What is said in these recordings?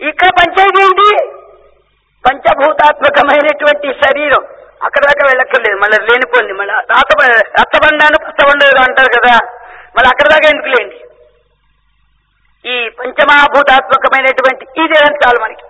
ఇక్కడ పంచాయతీ ఏంటి పంచభూతాత్మకమైనటువంటి శరీరం అక్కడ దాకా వెళ్ళక్కర్లేదు మళ్ళీ లేనిపోండి మళ్ళీ రాత రక్తబండాను పచ్చబండు ఏదో అంటారు కదా మళ్ళీ అక్కడ దాకా ఎందుకు లేండి ఈ పంచమహాభూతాత్మకమైనటువంటి ఇదే చాలు మనకి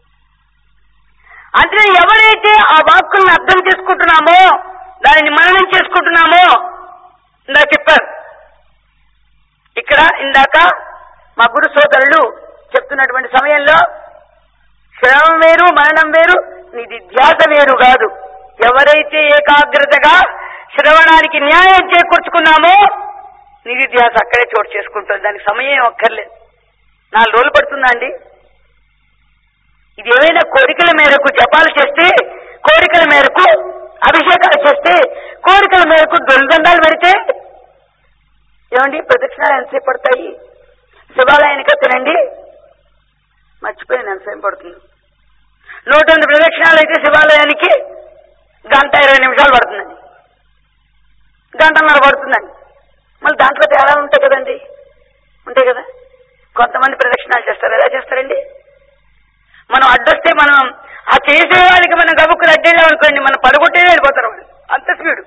అంటే ఎవరైతే ఆ వాక్కుల్ని అర్థం చేసుకుంటున్నామో దానిని మననం చేసుకుంటున్నామో ఇందాక చెప్పారు ఇక్కడ ఇందాక మా గురు సోదరులు చెప్తున్నటువంటి సమయంలో శ్రవణం వేరు మరణం వేరు నిధి ధ్యాస వేరు కాదు ఎవరైతే ఏకాగ్రతగా శ్రవణానికి న్యాయం చేకూర్చుకున్నామో నిధి ధ్యాస అక్కడే చోటు చేసుకుంటుంది దానికి సమయం ఏం అక్కర్లేదు నాలుగు రోజులు పడుతుందా అండి ఇది ఏమైనా కోరికల మేరకు జపాలు చేస్తే కోరికల మేరకు అభిషేకాలు చేస్తే కోరికల మేరకు దొంగండాలు పెడితే ఏమండి ప్రదక్షిణాలు ఎంతసేపు పడతాయి శివాలయానికి తినండి మర్చిపోయింది ఎంతసేపు పడుతుంది నూట ఎనిమిది ప్రదక్షిణాలు అయితే శివాలయానికి గంట ఇరవై నిమిషాలు పడుతుందండి గంటన్నర పడుతుందండి మళ్ళీ దాంట్లో తేడాలు ఉంటాయి కదండి ఉంటాయి కదా కొంతమంది ప్రదక్షిణాలు చేస్తారు ఎలా చేస్తారండి మనం అడ్డొస్తే మనం ఆ చేసే వాళ్ళకి మనం గబుక్కులు అడ్డేళ్ళం అనుకోండి మనం పడగొట్టే వెళ్ళిపోతారు వాళ్ళు అంత స్పీడు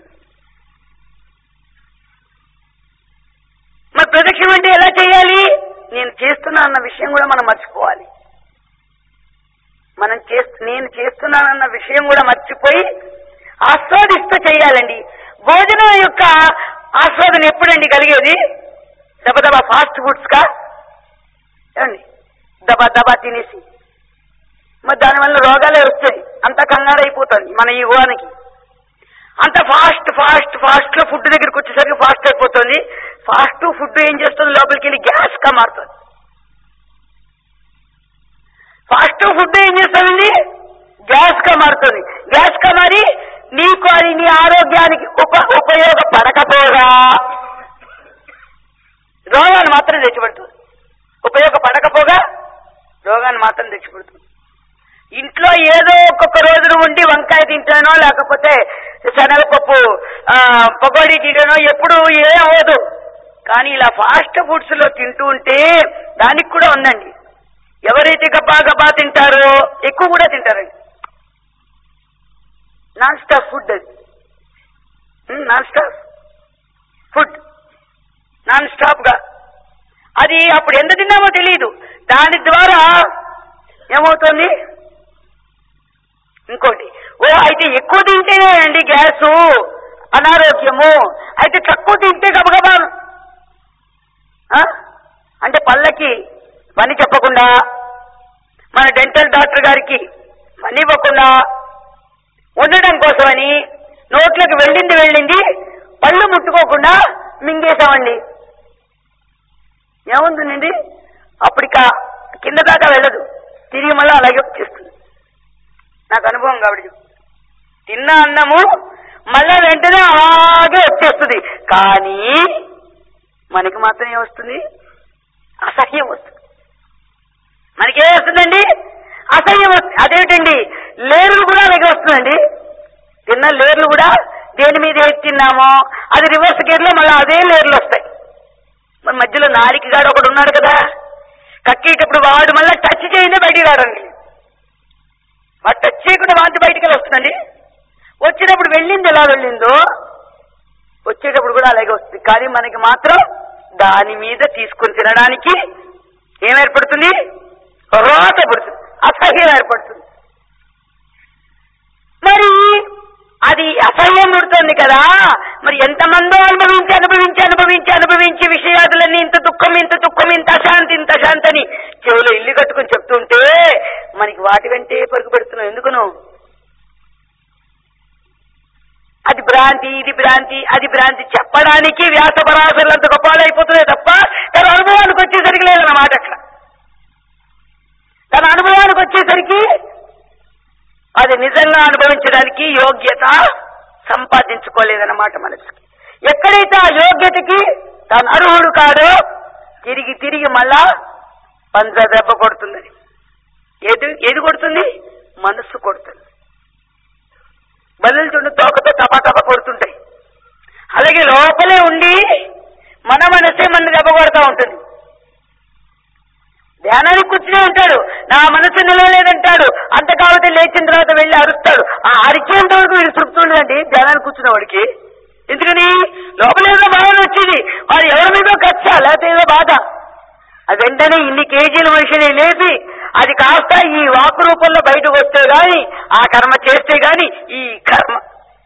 మరి ప్రదక్షిణ అంటే ఎలా చేయాలి నేను చేస్తున్నా అన్న విషయం కూడా మనం మర్చిపోవాలి మనం చేస్తు నేను చేస్తున్నానన్న విషయం కూడా మర్చిపోయి ఆస్వాదిస్తూ చేయాలండి భోజనం యొక్క ఆస్వాదన ఎప్పుడండి కలిగేది దబదబా ఫాస్ట్ ఫుడ్స్ కా ఏమండి దబా దబా తినేసి మరి దానివల్ల రోగాలే వస్తాయి అంత కంగారు అయిపోతుంది మన ఈ ఊహానికి అంత ఫాస్ట్ ఫాస్ట్ ఫాస్ట్ లో ఫుడ్ దగ్గరికి వచ్చేసరికి ఫాస్ట్ అయిపోతుంది ఫాస్ట్ ఫుడ్ ఏం చేస్తుంది లోపలికి వెళ్ళి గ్యాస్ గా మారుతుంది ఫాస్ట్ ఫుడ్ ఏం చేస్తుందండి గ్యాస్ గా మారుతుంది గ్యాస్ గా మారి నీకు అది నీ ఆరోగ్యానికి ఉప ఉపయోగపడకపోగా రోగాన్ని మాత్రం తెచ్చిపెడుతుంది ఉపయోగపడకపోగా రోగాన్ని మాత్రం తెచ్చిపెడుతుంది ఇంట్లో ఏదో ఒక్కొక్క రోజున ఉండి వంకాయ తింటానో లేకపోతే శనగపప్పు ఆ, పకోడీ తింటానో ఎప్పుడు ఏం అవ్వదు కానీ ఇలా ఫాస్ట్ ఫుడ్స్ లో తింటూ ఉంటే దానికి కూడా ఉందండి ఎవరైతే గబ్బా గబ్బా తింటారో ఎక్కువ కూడా తింటారండి నాన్ స్టాప్ ఫుడ్ అది non stop food non stop గా అది అప్పుడు ఎంత తిన్నామో తెలియదు దాని ద్వారా ఏమవుతుంది ఇంకోటి ఓ అయితే ఎక్కువ తింటేనే అండి గ్యాసు అనారోగ్యము అయితే తక్కువ తింటే గబగబా ఆ? అంటే పళ్ళకి పని చెప్పకుండా మన డెంటల్ డాక్టర్ గారికి పని ఇవ్వకుండా ఉండడం కోసమని నోట్లోకి వెళ్ళింది వెళ్ళింది పళ్ళు ముట్టుకోకుండా మింగేశామండి ఏముందండి అప్పటిక కింద దాకా వెళ్ళదు తిరిగి మళ్ళీ అలాగే వచ్చేస్తుంది నాకు అనుభవం కాబట్టి చెప్తున్నా. తిన్న అన్నము మళ్ళా వెంటనే అలాగే వచ్చేస్తుంది కానీ మనకి మాత్రం ఏమొస్తుంది అసహ్యం వస్తుంది మనకేం వస్తుందండి అసహ్యం వస్తుంది అదేమిటండి లేరులు కూడా అలాగే వస్తుందండి తిన్న లేర్లు కూడా దేని మీద ఏది తిన్నామో అది రివర్స్ గేర్ లో మళ్ళీ అదే లేర్లు వస్తాయి మరి మధ్యలో నాలికి గాడు ఒకడు ఉన్నాడు కదా కక్కేటప్పుడు వాడు మళ్ళీ టచ్ చేయండి బయటికి రాడండి వాడు టచ్ చేయకుండా వాంతి బయటికి వస్తుందండి వచ్చినప్పుడు వెళ్ళింది ఎలా వెళ్ళిందో వచ్చేటప్పుడు కూడా అలాగే వస్తుంది కానీ మనకి మాత్రం దాని మీద తీసుకుని తినడానికి ఏం ఏర్పడుతుంది రోత పడుతుంది అసహ్యం ఏర్పడుతుంది మరి అది అసహ్యం పుడుతుంది కదా మరి ఎంతమందో అనుభవించి అనుభవించి అనుభవించి అనుభవించి విషయాదులన్నీ ఇంత దుఃఖం ఇంత దుఃఖం ఇంత అశాంతి ఇంత అశాంతి అని చెవులో ఇల్లు కట్టుకుని చెప్తుంటే మనకి వాటి వెంటే పరుగు పెడుతున్నాం ఎందుకును అది భ్రాంతి ఇది భ్రాంతి అది భ్రాంతి చెప్పడానికి వ్యాస పరాశరులు అంత గొప్పలు అయిపోతున్నాయి తప్ప తన అనుభవానికి వచ్చేసరికి లేదన్నమాట అక్కడ తన అనుభవానికి వచ్చేసరికి అది నిజంగా అనుభవించడానికి యోగ్యత సంపాదించుకోలేదన్నమాట మనసుకి ఎక్కడైతే ఆ యోగ్యతకి తను అర్హుడు కాడో తిరిగి తిరిగి మళ్ళా పంచ దెబ్బ కొడుతుందని ఏది ఏది కొడుతుంది మనస్సు కొడుతుంది బలుతుండి తోకతో టపా టపా కొడుతుంటాయి అలాగే లోపలే ఉండి మన మనసే మన దెబ్బ కొడతా ఉంటుంది ధ్యానానికి కూర్చునే ఉంటాడు నా మనసు నిలవలేదంటాడు అంత కాబట్టి లేచిన తర్వాత వెళ్ళి అరుస్తాడు ఆ అరిచేంత వరకు వీడు తృప్తి ఉండదండి ధ్యానానికి కూర్చున్న వాడికి ఎందుకని లోపల ఏదో భావన వచ్చింది వాడు ఎవరి మీదో కచ్చ లేకపోతే ఏదో బాధ అది వెంటనే ఇన్ని కేజీల మనిషిని లేపి అది కాస్త ఈ వాకు రూపంలో బయటకు వస్తే గాని ఆ కర్మ చేస్తే గాని ఈ కర్మ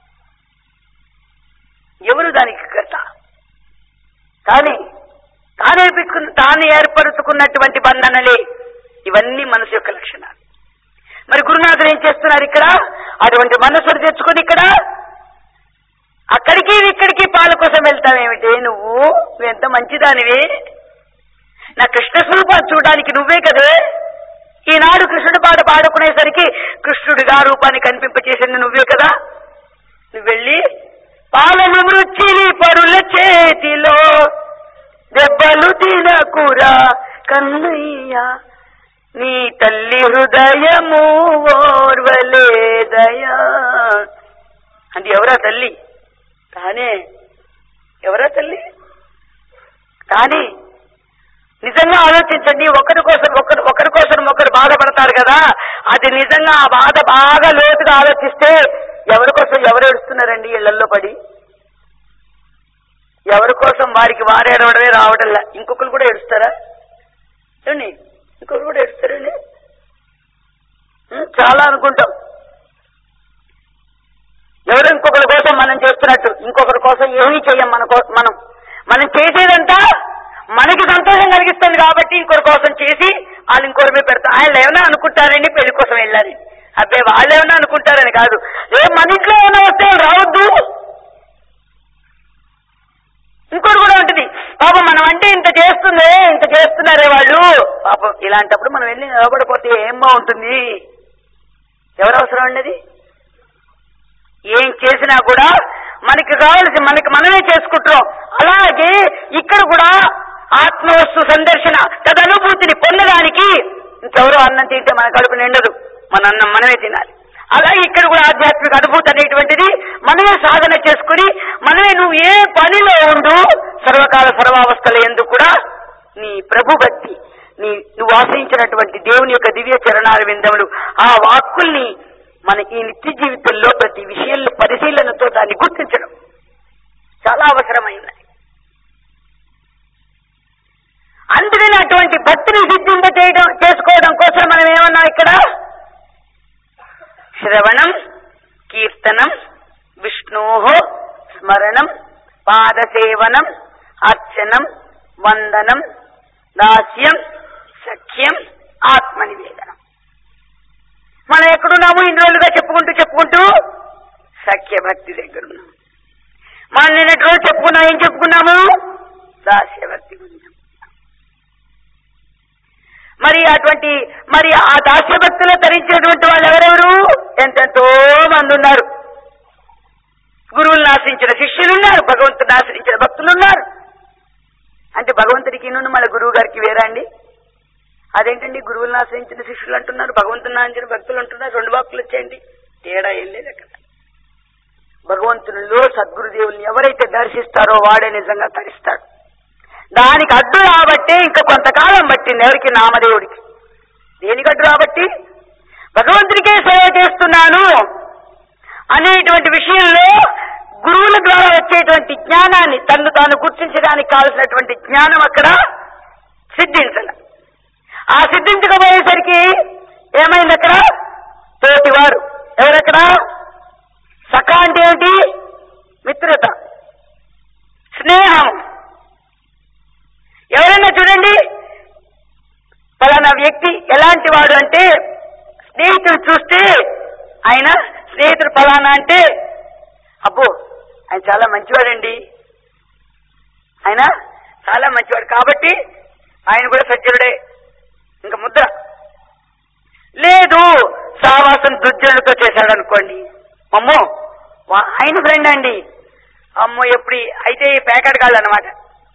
ఎవరు దానికి కర్త కానీ తాను ఏర్పించుకున్న తాను ఏర్పరచుకున్నటువంటి బంధనలే ఇవన్నీ మనసు యొక్క లక్షణాలు మరి గురునాథుడు ఏం చేస్తున్నారు ఇక్కడ అటువంటి మనసును తెచ్చుకొని ఇక్కడ అక్కడికి ఇక్కడికి పాల కోసం వెళ్తావేమిటి నువ్వు నువ్వు ఎంత మంచిదానివి నా కృష్ణ స్వరూపాన్ని చూడడానికి నువ్వే కదే ఈనాడు కృష్ణుడి పాట పాడుకునేసరికి కృష్ణుడిగా రూపాన్ని కనిపింపచేసింది నువ్వే కదా నువ్వు వెళ్ళి పాలను మృచ్చిని పరుల చేతిలో దెబ్బలు తినకురా కన్నయ్య నీ తల్లి హృదయము ఓర్వలేదయా అది ఎవరా తల్లి తానే ఎవరా తల్లి తానే నిజంగా ఆలోచించండి ఒకరి కోసం ఒకరు ఒకరి కోసం ఒకరు బాధపడతారు కదా అది నిజంగా ఆ బాధ బాగా లోతుగా ఆలోచిస్తే ఎవరి కోసం ఎవరు ఏడుస్తున్నారండి ఇళ్లలో పడి ఎవరి కోసం వారికి వారు ఏడవడమే రావడంలా ఇంకొకరు కూడా ఏడుస్తారా ఏమండి ఇంకొకరు కూడా ఏడుస్తారండి ఉం, చాలా అనుకుంటాం ఎవరు ఇంకొకరి కోసం మనం చేస్తున్నట్టు ఇంకొకరి కోసం ఏమీ చెయ్యం మన కో- మనం మనం చేసేదంతా మనకి సంతోషం కలిగిస్తుంది కాబట్టి ఇంకొకరి కోసం చేసి వాళ్ళు ఇంకొకరి మీద పెడతారు ఆయన ఏమైనా అనుకుంటారండి పెళ్లి కోసం వెళ్ళాలి అబ్బాయి వాళ్ళు ఏమైనా అనుకుంటారని కాదు ఏ మన ఇంట్లో ఏమైనా వస్తే రావద్దు ఇంకోటి కూడా ఉంటుంది పాపం మనం అంటే ఇంత చేస్తుందే ఇంత చేస్తున్నారే వాళ్ళు పాపం ఇలాంటప్పుడు మనం వెళ్ళి నిలబడిపోతే ఏం బాగుంటుంది ఎవరు అవసరం అండి అది ఏం చేసినా కూడా మనకి కావలసి మనకి మనమే చేసుకుంటున్నాం అలాగే ఇక్కడ కూడా ఆత్మవస్తు సందర్శన తదనుభూతిని పొందడానికి ఇంకెవరో అన్నం తింటే మన కడుపు నిండదు మన అన్నం మనమే తినాలి అలాగే ఇక్కడ కూడా ఆధ్యాత్మిక అనుభూతి అనేటువంటిది మనమే సాధన చేసుకుని మనమే నువ్వు ఏ పనిలో ఉండు సర్వకాల సర్వావస్థల ఎందుకు కూడా నీ ప్రభు భక్తి నీ నువ్వు ఆశ్రయించినటువంటి దేవుని యొక్క దివ్య చరణాల విందములు ఆ వాక్కుల్ని మన ఈ నిత్య జీవితంలో ప్రతి విషయంలో పరిశీలనతో దాన్ని గుర్తించడం చాలా అవసరమైనది అందుకని అటువంటి భక్తిని సిద్ధింప చేయడం చేసుకోవడం కోసం మనం ఏమన్నాం ఇక్కడ శ్రవణం కీర్తనం విష్ణో స్మరణం పాదసేవనం అర్చనం వందనం దాస్యం సఖ్యం ఆత్మనివేదనం మనం ఎక్కడున్నాము ఇన్ని రోజులుగా చెప్పుకుంటూ చెప్పుకుంటూ సఖ్య భక్తి దగ్గర ఉన్నాం మనం నిన్నటి రోజు చెప్పుకున్నాం ఏం చెప్పుకున్నాము దాస్య భక్తి గురించి చెప్పుకున్నాం. మరి అటువంటి మరి ఆ దాస్య భక్తులు ధరించినటువంటి వాళ్ళు ఎవరెవరు ఎంతెంతో మంది ఉన్నారు గురువులను ఆశ్రయించిన శిష్యులు ఉన్నారు భగవంతుని ఆశ్రయించిన భక్తులు ఉన్నారు అంటే భగవంతుడికి నుండి మన గురువు గారికి వేరా అండి అదేంటండి గురువులను ఆశ్రయించిన శిష్యులు అంటున్నారు భగవంతుని ఆశ్రయించిన భక్తులు అంటున్నారు రెండు వాక్కులు వచ్చేయండి తేడా ఏం లేదు అక్కడ భగవంతునిలో సద్గురుదేవుల్ని ఎవరైతే దర్శిస్తారో వాడే నిజంగా తరిస్తాడు దానికి అడ్డు రాబట్టే ఇంకా కొంతకాలం పట్టింది ఎవరికి నామదేవుడికి దేనికి అడ్డు రాబట్టి భగవంతుడికే సేవ చేస్తున్నాను అనేటువంటి విషయంలో గురువుల ద్వారా వచ్చేటువంటి జ్ఞానాన్ని తన్ను తాను గుర్తించడానికి కావలసినటువంటి జ్ఞానం అక్కడ సిద్ధించాలి ఆ సిద్ధించకపోయేసరికి ఏమైంది అక్కడ తోటివారు ఎవరక్కడ సఖ అంటే ఏంటి మిత్రత స్నేహం ఎవరైనా చూడండి ఫలానా వ్యక్తి ఎలాంటి వాడు అంటే స్నేహితుడు చూస్తే ఆయన స్నేహితుడు ఫలానా అంటే అబ్బో ఆయన చాలా మంచివాడండి ఆయన చాలా మంచివాడు కాబట్టి ఆయన కూడా సజ్జనుడే ఇంకా ముద్ర లేదు సావాసం దుర్జనులతో చేశాడు అనుకోండి అమ్మో వా- ఆయన ఫ్రెండ్ అండి అమ్మో ఎప్పుడు అయితే ఈ ప్యాకెట్ కాళ్ళు అనమాట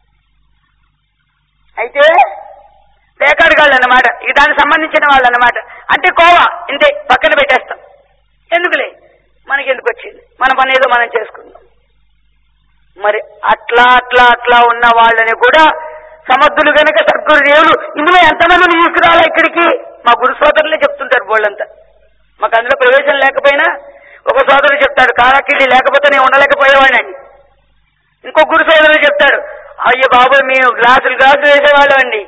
అయితే ప్యాకెట్ కాళ్ళు అనమాట ఇది దానికి సంబంధించిన వాళ్ళు అనమాట అంటే కోవా ఇంతే పక్కన పెట్టేస్తాం ఎందుకులే మనకి ఎందుకు వచ్చింది మన పని ఏదో మనం చేసుకుందాం మరి అట్లా అట్లా అట్లా ఉన్న వాళ్ళని కూడా సమర్థులు గనక సద్గురుదేవులు ఇందులో ఎంతమందిని తీసుకురాలా ఇక్కడికి మా గురు సోదరులే చెప్తుంటారు బోళ్ళంతా మాకు అందులో ప్రవేశం లేకపోయినా ఒక సోదరుడు చెప్తాడు కారాకిళ్ళి లేకపోతే నేను ఉండలేకపోయేవాడిని అని ఇంకో గురు సోదరుడు చెప్తాడు అయ్యో బాబు మేము గ్లాసులు గ్లాసులు వేసేవాళ్ళం అండి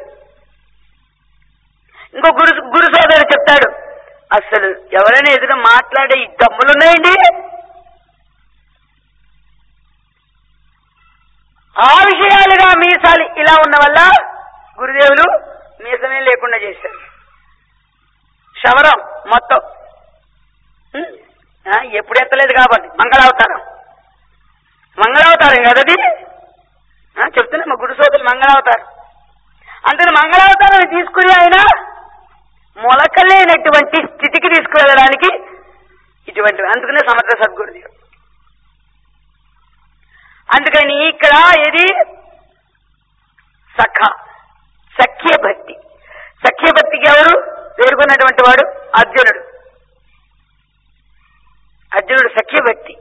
ఇంకో గురు గురు సోదరుడు చెప్తాడు అసలు ఎవరైనా ఎదురు మాట్లాడే ఈ దమ్ములున్నాయండి ఆ విషయాలుగా మీసాలు ఇలా ఉన్న వల్ల గురుదేవులు మీసమే లేకుండా చేశారు శవరం మొత్తం ఉం? ఆ, ఎప్పుడు ఎత్తలేదు కాబట్టి మంగళావతారం మంగళావతారం కదది ఆ, చెప్తున్నా మా గురు సోదరులు మంగళావతారం అందుకని మంగళావతారాన్ని తీసుకుని ఆయన మొలకలేనటువంటి స్థితికి తీసుకువెళ్ళడానికి ఇటువంటి అందుకనే సమర్థ సద్గురుదేవుడు అందుకని ఇక్కడ ఏది సఖ సఖ్య భక్తి సఖ్య భక్తికి ఎవరు పేర్కొన్నటువంటి వాడు అర్జునుడు అర్జునుడు సఖ్య భక్తి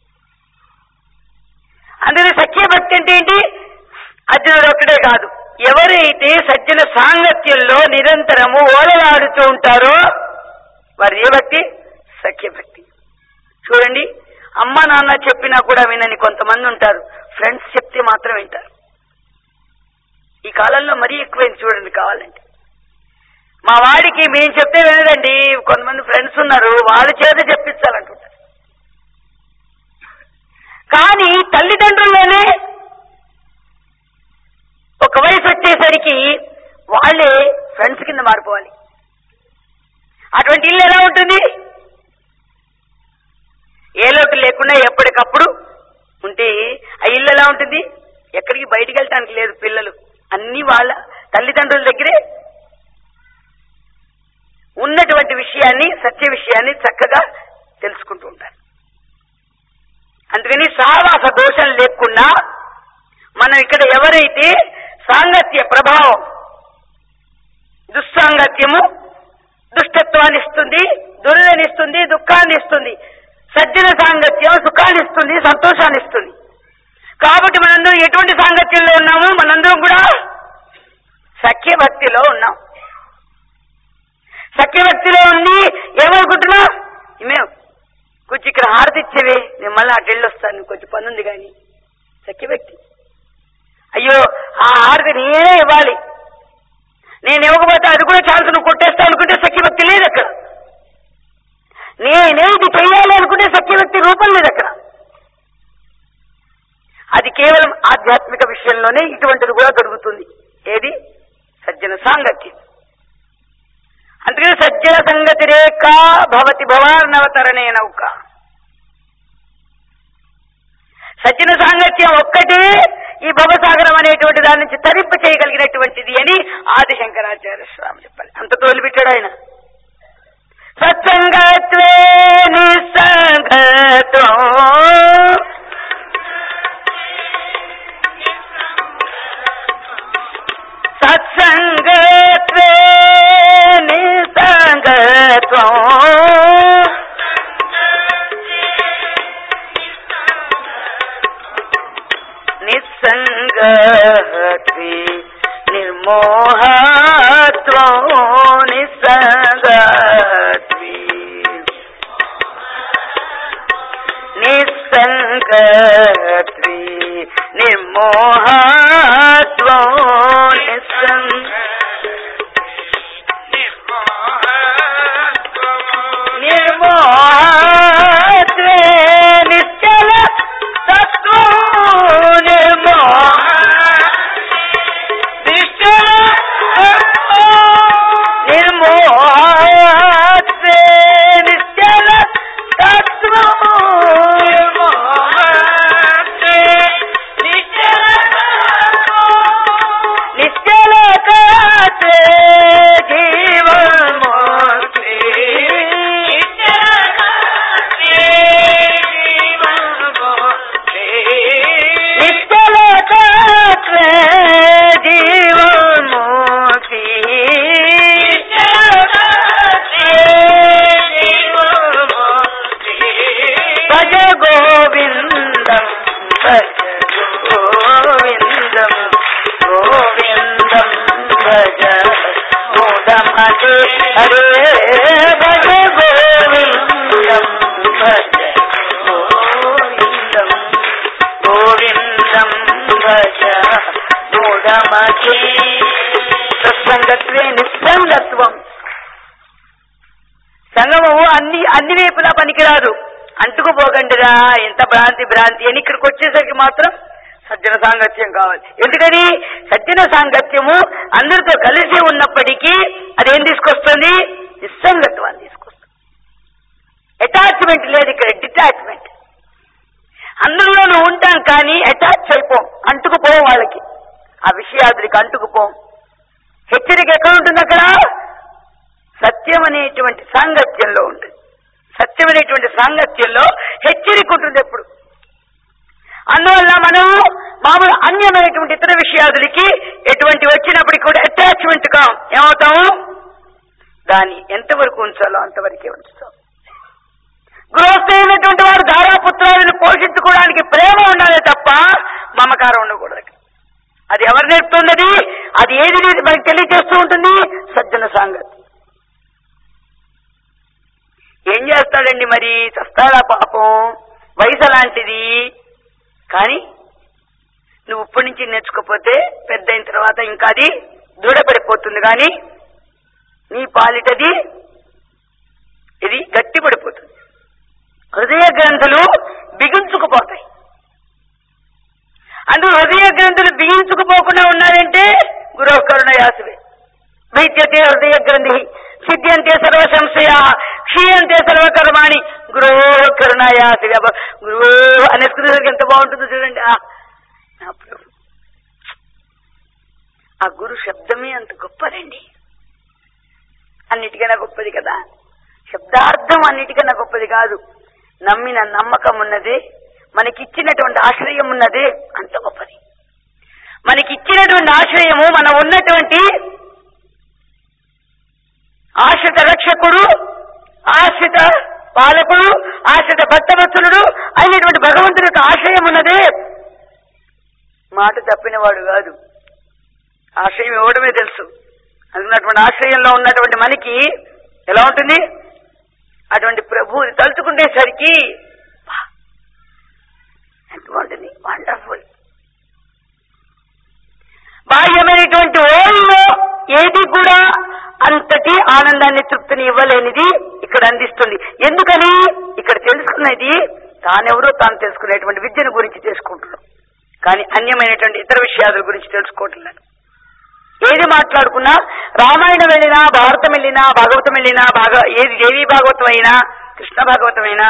అందుకని సఖ్య భక్తి అంటే ఏంటి అర్జునుడు ఒక్కడే కాదు ఎవరైతే సజ్జన సాంగత్యంలో నిరంతరము ఓలలాడుతూ ఉంటారో వారి ఏ భక్తి సఖ్య భక్తి చూడండి అమ్మ నాన్న చెప్పినా కూడా వినని కొంతమంది ఉంటారు ఫ్రెండ్స్ చెప్తే మాత్రం వింటారు ఈ కాలంలో మరీ ఎక్కువైంది చూడండి కావాలంటే మా వాడికి మేము చెప్తే వినదండి కొంతమంది ఫ్రెండ్స్ ఉన్నారు వాళ్ళ చేత చెప్పించాలంటుంటారు కానీ తల్లిదండ్రుల్లోనే ఒక వయసు వచ్చేసరికి వాళ్ళే ఫ్రెండ్స్ కింద మారిపోవాలి అటువంటి ఇల్లు ఎలా ఉంటుంది ఏ లోటు లేకుండా ఎప్పటికప్పుడు ఉంటే ఆ ఇల్లు ఎలా ఉంటుంది ఎక్కడికి బయటికి వెళ్ళటానికి లేదు పిల్లలు అన్ని వాళ్ళ తల్లిదండ్రుల దగ్గరే ఉన్నటువంటి విషయాన్ని సత్య విషయాన్ని చక్కగా తెలుసుకుంటూ ఉంటారు అందుకని సహవాస దోషం లేకుండా మనం ఇక్కడ ఎవరైతే సాంగత్య ప్రభావం దుస్సాంగత్యము దుష్టత్వాన్ని ఇస్తుంది దురదని ఇస్తుంది దుఃఖాన్ని ఇస్తుంది సజ్జన సాంగత్యం సుఖాన్ని ఇస్తుంది సంతోషాన్ని ఇస్తుంది కాబట్టి మనందరం ఎటువంటి సాంగత్యంలో ఉన్నాము మనందరం కూడా సఖ్య భక్తిలో ఉన్నాం సఖ్య భక్తిలో ఉండి ఏమనుకుంటున్నా మేము కొంచెం ఇక్కడ హారతి ఇచ్చేవే నేను మళ్ళీ అటు వెళ్ళొస్తాను కొంచెం పని ఉంది కానీ సఖ్య వ్యక్తి అయ్యో ఆ హారతి నేనే ఇవ్వాలి నేను ఇవ్వకపోతే అది కూడా ఛాన్స్ నువ్వు కొట్టేస్తా అనుకుంటే సఖ్యభక్తి లేదు అక్కడ నేనే ఇది చెయ్యాలి అనుకుంటే సఖ్యభక్తి రూపం లేదు అక్కడ అది కేవలం ఆధ్యాత్మిక విషయంలోనే ఇటువంటిది కూడా దొరుకుతుంది ఏది సజ్జన సాంగత్యం అందుకని సజ్జన సంగతి రేఖ భవతి భవార్ణవతరణే నౌక సజ్జన సాంగత్యం ఒక్కటే ఈ భవసాగరం అనేటువంటి దాని నుంచి తరింప చేయగలిగినటువంటిది అని ఆది శంకరాచార్య స్వామి చెప్పాలి అంత తోలిపెట్టాడు ఆయన సత్సంగత్వే నిస్సంగతో సత్సంగత్వే నిస్సంగతో నిస్సంగత్వే నిర్మోహత్వో నిస్సంగత్వే మోడమకే హరే భజ గోవిందం భజ గోవిందం గోవిందం భజ మూఢమకే సత్సంగత్వే నిస్సంగత్వం సంగమము అన్ని అన్ని వైపులా పనికిరాదు అంటుకుపోకండిరా ఎంత భ్రాంతి భ్రాంతి అని ఇక్కడికి వచ్చేసరికి మాత్రం సజ్జన సాంగత్యం కావాలి ఎందుకని సజ్జన సాంగత్యము అందరితో కలిసి ఉన్నప్పటికీ అదేం తీసుకొస్తుంది నిస్సంగత్వాన్ని తీసుకొస్తుంది అటాచ్మెంట్ లేదు ఇక్కడ డిటాచ్మెంట్ అందరిలోనూ ఉంటాం కానీ అటాచ్ అయిపోం అంటుకుపోం వాళ్ళకి ఆ విషయాదులకి అంటుకుపోం హెచ్చరిక ఎక్కడ ఉంటుంది అక్కడ సత్యం అనేటువంటి సాంగత్యంలో ఉంటుంది సత్యం అనేటువంటి సాంగత్యంలో హెచ్చరిక ఉంటుంది ఎప్పుడు అందువల్ల మనం మామూలు అన్యమైనటువంటి ఇతర విషయాదులకి ఎటువంటి వచ్చినప్పటికీ కూడా అటాచ్మెంట్ గా ఏమవుతాము దాన్ని ఎంతవరకు ఉంచాలో అంతవరకే ఉంచుతాం గృహస్థైనటువంటి వారు ధారాపుత్రాలను పోషించుకోవడానికి ప్రేమ ఉండాలి తప్ప మమకారం ఉండకూడదు అది ఎవరు నేర్పుతున్నది అది ఏది నీది మనకి తెలియజేస్తూ ఉంటుంది సజ్జన సాంగత్యం ఏం చేస్తాడండి మరి చస్తాడా పాపం వయసు అలాంటిది కానీ నువ్వు ఇప్పటి నుంచి నేర్చుకోపోతే పెద్ద అయిన తర్వాత ఇంకా అది దృఢపడిపోతుంది కానీ నీ పాలిటది ఇది గట్టిపడిపోతుంది హృదయ గ్రంథులు బిగించుకుపోతాయి అందుకు హృదయ గ్రంథులు బిగించుకుపోకుండా ఉన్నారంటే గురు కరుణయాసువే వైద్యతే హృదయ గ్రంథి సిద్ధ్యంతే సర్వ సంశయ క్షీయంతే సర్వకర్మాణి గురో కరుణాయాసి గురో అనేసుకునేసరికి ఎంత బాగుంటుందో చూడండి ఆ, నా ప్రభు ఆ గురు శబ్దమే అంత గొప్పదండి అన్నిటికన్నా గొప్పది కదా శబ్దార్థం అన్నిటికన్నా గొప్పది కాదు నమ్మిన నమ్మకం ఉన్నది మనకిచ్చినటువంటి ఆశ్రయం ఉన్నది అంత గొప్పది మనకిచ్చినటువంటి ఆశ్రయము మనం ఉన్నటువంటి ఆశ్రిత రక్షకుడు ఆశ్రిత పాలకుడు ఆశ్రిత భక్తవత్సలుడు అయినటువంటి భగవంతుడి యొక్క ఆశ్రయం ఉన్నదే మాట తప్పినవాడు కాదు ఆశ్రయం ఇవ్వడమే తెలుసు అందుకున్నటువంటి ఆశ్రయంలో ఉన్నటువంటి మనకి ఎలా ఉంటుంది అటువంటి ప్రభువుని తలుచుకునేసరికి బా, ఎంత బాగుంటుంది వండర్ఫుల్ బాహ్యమైనటువంటి ఓల్లో ఏది కూడా అంతటి ఆనందాన్ని తృప్తిని ఇవ్వలేనిది ఇక్కడ అందిస్తుంది ఎందుకని ఇక్కడ తెలుసుకున్నది తానెవరో తాను తెలుసుకునేటువంటి విద్యను గురించి తెలుసుకుంటున్నాం కానీ అన్యమైనటువంటి ఇతర విషయాల గురించి తెలుసుకోవట్లేదు ఏది మాట్లాడుకున్నా రామాయణం వెళ్ళినా భారతం వెళ్ళినా భాగవతం వెళ్ళినా భాగ ఏది దేవి భాగవతం అయినా కృష్ణ భాగవతం అయినా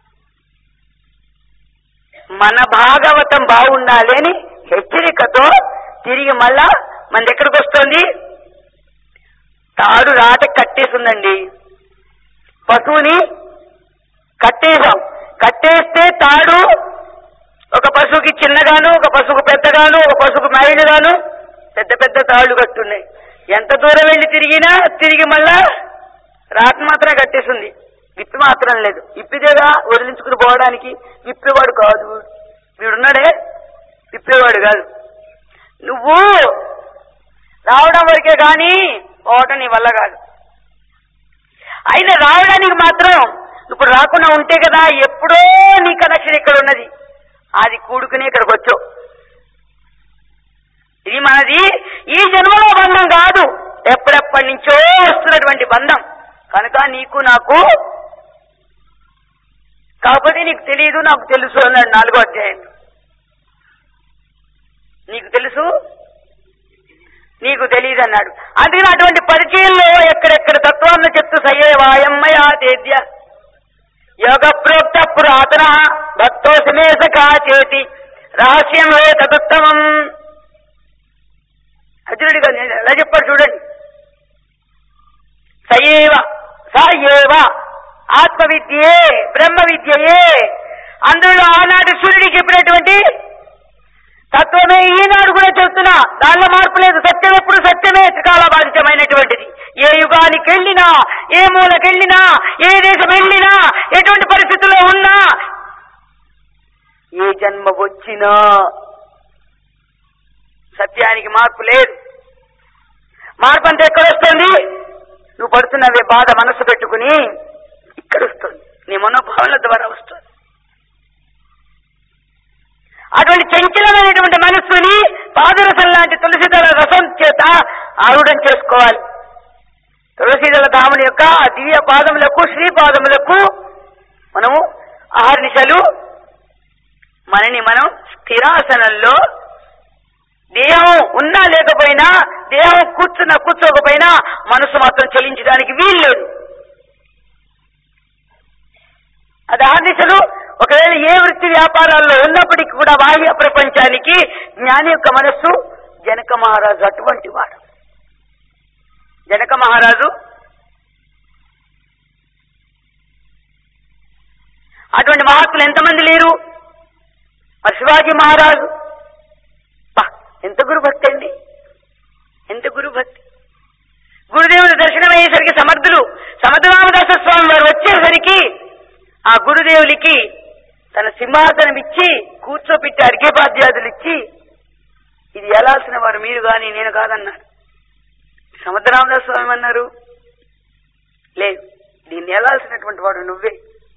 మన భాగవతం బాగుండాలి అని హెచ్చరికతో తిరిగి మళ్ళా మన ఎక్కడికి వస్తుంది తాడు రాట కట్టేసిందండి పశువుని కట్టేసాం కట్టేస్తే తాడు ఒక పశువుకి చిన్నగాను ఒక పశువుకు పెద్దగాను ఒక పశువుకు మైలుగాను పెద్ద పెద్ద తాళ్ళు కట్టున్నాయి ఎంత దూరం వెళ్ళి తిరిగినా తిరిగి మళ్ళా రాట్ మాత్రమే కట్టేసింది విప్పి మాత్రం లేదు ఇప్పిదేగా వదిలించుకుని పోవడానికి విప్పేవాడు కాదు వీడున్నాడే విప్పేవాడు కాదు నువ్వు రావడం వరకే గాని పోవటం నీ వల్ల కాదు అయినా రావడానికి మాత్రం ఇప్పుడు రాకుండా ఉంటే కదా ఎప్పుడో నీ కనెక్షన్ ఇక్కడ ఉన్నది అది కూడుకుని ఇక్కడికి వచ్చావు ఇది మనది ఈ జన్మలో బంధం కాదు ఎప్పుడెప్పటి నుంచో వస్తున్నటువంటి బంధం కనుక నీకు నాకు కాకపోతే నీకు తెలియదు నాకు తెలుసు అన్నాడు నాలుగో అధ్యాయం నీకు తెలుసు నీకు తెలియదు అన్నాడు అందుకని అటువంటి పరిచయంలో ఎక్కడెక్కడ తత్వాన్ని చెప్తూ సయ్యే వాయమ్మయా తేద్య యోగ ప్రోక్త పురాతన భక్తోసమే సఖా చేతి రహస్యం వే తదుత్తమం అర్జునుడిగా నేను ఎలా చెప్పాడు చూడండి సయేవ స ఏవ ఆత్మ విద్యే బ్రహ్మ విద్యయే అందులో ఆనాడు సూర్యుడికి చెప్పినటువంటి తత్వమే ఈనాడు కూడా చెప్తున్నా దానిలో మార్పు లేదు సత్యం ఎప్పుడు సత్యమే త్రికాలబాధితమైనటువంటిది ఏ యుగానికి వెళ్ళినా ఏ మూలకెళ్ళినా ఏ దేశం వెళ్ళినా ఎటువంటి పరిస్థితుల్లో ఉన్నా ఏ జన్మ వచ్చినా సత్యానికి మార్పు లేదు మార్పు అంతా ఎక్కడ వస్తుంది వే- బాధ మనసు పెట్టుకుని ఇక్కడ వస్తుంది నీ మనోభావనల ద్వారా వస్తుంది అటువంటి చంచలమైనటువంటి మనస్సుని పాదరసం లాంటి తులసిదళ రసం చేత ఆరుడం చేసుకోవాలి తులసిదళ ధాముని యొక్క ఆ దివ్య పాదములకు శ్రీపాదములకు మనము ఆహర్నిశలు మనని మనం స్థిరాసనంలో దేహం ఉన్నా లేకపోయినా దేహం కూర్చున్నా కూర్చోకపోయినా మనసు మాత్రం చెలించడానికి వీల్లేదు అది ఆర్నిశలు ఒకవేళ ఏ వృత్తి వ్యాపారాల్లో ఉన్నప్పటికీ కూడా బాహ్య ప్రపంచానికి జ్ఞాని యొక్క మనస్సు జనక మహారాజు అటువంటి వాడు జనక మహారాజు అటువంటి మహాత్ములు ఎంతమంది లేరు మరి శివాజీ మహారాజు బా, ఎంత గురుభక్తి అండి ఎంత గురుభక్తి గురుదేవుని దర్శనం అయ్యేసరికి సమర్థులు సమర్థరామదాస స్వామి వారు వచ్చేసరికి ఆ గురుదేవులకి తన సింహాసనం ఇచ్చి కూర్చోపెట్టి అర్ఘ్యపాద్యాదులు ఇచ్చి ఇది ఎలాల్సిన వారు మీరు గాని నేను కాదన్నారు సమర్థరామదాస స్వామి అన్నారు లేదు దీన్ని ఎలాల్సినటువంటి వాడు నువ్వే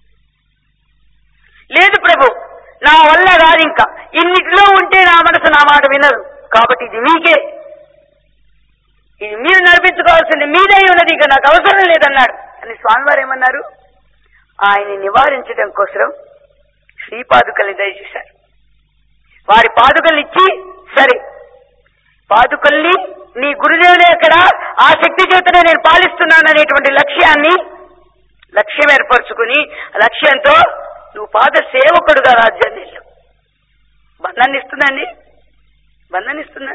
లేదు ప్రభు నా వల్ల కాదు ఇంకా ఇన్నిటిలో ఉంటే నా మనసు నా మాట వినదు కాబట్టి ఇది మీకే ఇది మీరు నడిపించుకోవాల్సింది మీదే ఉన్నది ఇక నాకు అవసరం లేదన్నాడు అని స్వామివారు ఏమన్నారు ఆయన్ని నివారించడం కోసం శ్రీపాదుకల్ని దయచేశారు వారి పాదుకల్ని ఇచ్చి సరే పాదుకల్ని నీ గురుదేవులే ఎక్కడ ఆ శక్తి చేతనే నేను పాలిస్తున్నాను అనేటువంటి లక్ష్యాన్ని లక్ష్యం ఏర్పరచుకుని ఆ లక్ష్యంతో నువ్వు పాద సేవకుడుగా రాజ్యాన్ని వెళ్ళు బంధాన్ని ఇస్తుందండి బంధాన్ని ఇస్తుందా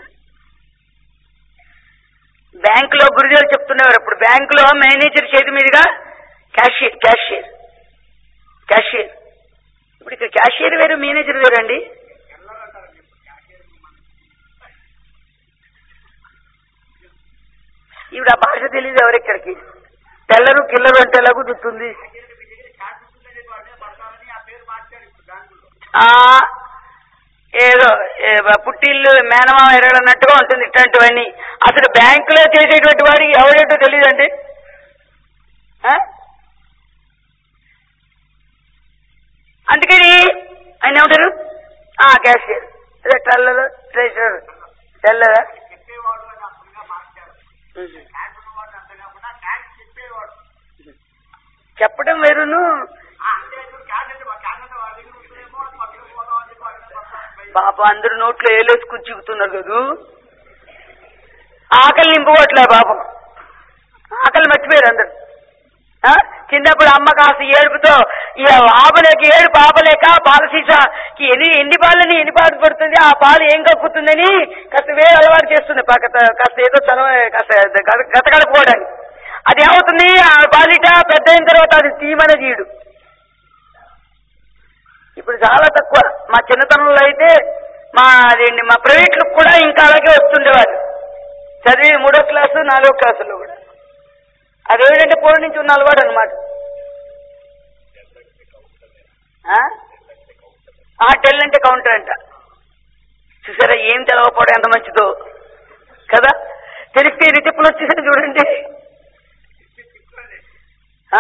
బ్యాంకులో గురుదేవులు చెప్తున్నారు అప్పుడు బ్యాంకులో మేనేజర్ చేతి మీదుగా క్యాషియర్ క్యాషియర్ క్యాషియర్ ఇప్పుడు ఇక్కడ క్యాషియర్ వేరు మేనేజర్ వేరండి ఇప్పుడు ఆ భాష తెలియదు ఎవరెక్కడికి తెల్లరు కిల్లరు అంటే ఎలా కుదురుతుంది ఆ ఏదో ఏ పుట్టిల్లు మేనమామ ఎరగడన్నట్టుగా ఉంటుంది ఇట్లాంటివన్నీ అసలు బ్యాంకులో చేసేటువంటి వాడికి ఎవరేంటో తెలియదండి ఆ? అందుకని ఆయన ఏమంటారు ఆ క్యాషియర్ అదే టల్లర్ ట్రెజరర్ తెల్లదా ఉహు. చెప్పడం వేరును పాప అందరు నోట్లో ఏలేసుకుని చిక్కుతున్నారు కదూ ఆకలి నింపుకోవట్లే పాపం ఆకలి మర్చిపోయారు అందరు ఆ? చిన్నప్పుడు అమ్మ కాస్త ఏడుపుతో ఇక ఆపలేక ఏడు పాపలేక పాల సీసాకి ఎన్ని ఎన్ని పాలని ఎన్ని పాలు పడుతుంది ఆ పాలు ఏం కక్కుతుందని కాస్త వేరే అలవాటు చేస్తుంది పక్క కాస్త ఏదో చదవ కాస్త గత- గతగడుపుకోవడానికి అది ఏమవుతుంది ఆ పాలిట పెద్ద అయిన తర్వాత అది తీయమని తీయడు ఇప్పుడు చాలా తక్కువ మా చిన్నతనంలో అయితే మా అదేంటి మా ప్రైవేట్లకు కూడా ఇంకా అలాగే వస్తుండేవారు చదివి మూడో క్లాసు నాలుగో క్లాసులో కూడా అదేంటంటే పూర్వం నుంచి ఉన్న అలవాటు అనమాట ఆ టెల్ అంటే కౌంటర్ అంట చూసారా ఏం తెలవకపోవడం ఎంత మంచిదో కదా తెలిస్తే ఎన్ని తిప్పులు వచ్చేసాయి చూడండి ఆ?